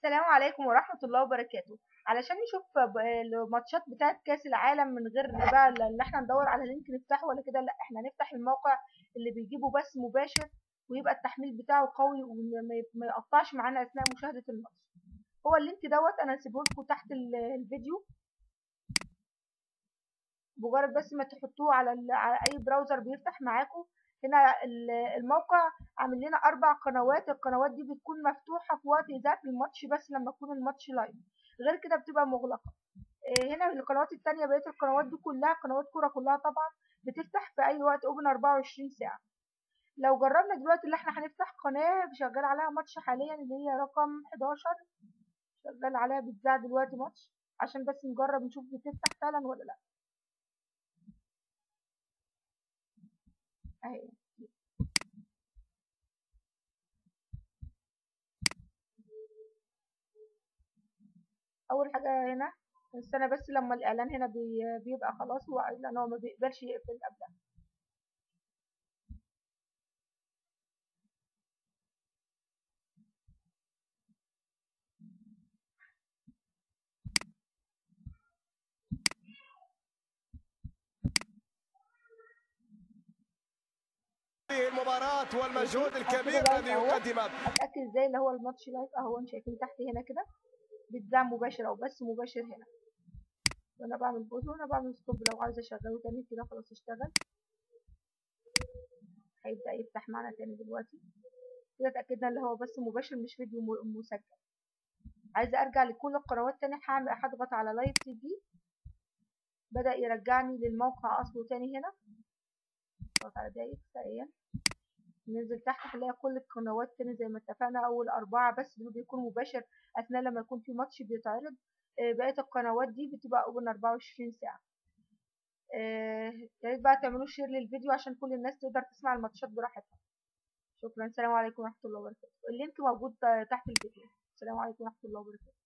السلام عليكم ورحمة الله وبركاته علشان نشوف ب- الماتشات بتاعة كأس العالم من غير بقى اللي احنا ندور على لينك نفتحه ولا كده لا احنا نفتح الموقع اللي بيجيبه بث مباشر ويبقى التحميل بتاعه قوي وما ي- ما يقطعش معانا اثناء مشاهدة الماتش هو اللينك دوت انا هسيبه لكم تحت ال- الفيديو مجرد بس ما تحطوه على ال- على اي براوزر بيفتح معاكم هنا ال- الموقع عامل لنا اربع قنوات القنوات دي بتكون مفتوحه في وقت اذاعه الماتش بس لما يكون الماتش لايف غير كده بتبقى مغلقه إيه هنا القنوات التانية بقية القنوات دي كلها قنوات كورة كلها طبعا بتفتح في أي وقت أوبن 24 ساعة لو جربنا دلوقتي اللي احنا هنفتح قناة شغال عليها ماتش حاليا اللي هي رقم 11 شغال عليها بتذاع دلوقتي ماتش عشان بس نجرب نشوف بتفتح فعلا ولا لا اهي اول حاجه هنا استنى بس لما الاعلان هنا بي بيبقى خلاص هو لان هو ما بيقبلش يقفل قبلها هذه المباراة والمجهود كده الكبير بقى الذي أهو. يقدمه اتاكد ازاي اللي هو الماتش لايف اهو انتوا شايفين تحت هنا كده بيتذاع مباشر او بس مباشر هنا وانا بعمل بوز وانا بعمل ستوب لو عايزه اشغله تاني كده خلاص اشتغل هيبدا يفتح معانا تاني دلوقتي كده اتاكدنا اللي هو بس مباشر مش فيديو م- مسجل عايزه ارجع لكل القنوات تاني هعمل هضغط على لايف تي في بدا يرجعني للموقع اصله تاني هنا اضغط على دقايق ثانيه ننزل تحت هنلاقي كل القنوات تاني زي ما اتفقنا اول اربعه بس دول بيكون مباشر اثناء لما يكون في ماتش بيتعرض آه، بقيه القنوات دي بتبقى اوبن 24 ساعه آه، يا ريت بقى تعملوا شير للفيديو عشان كل الناس تقدر تسمع الماتشات براحتها شكرا السلام عليكم ورحمه الله وبركاته اللينك موجود تحت الفيديو السلام عليكم ورحمه الله وبركاته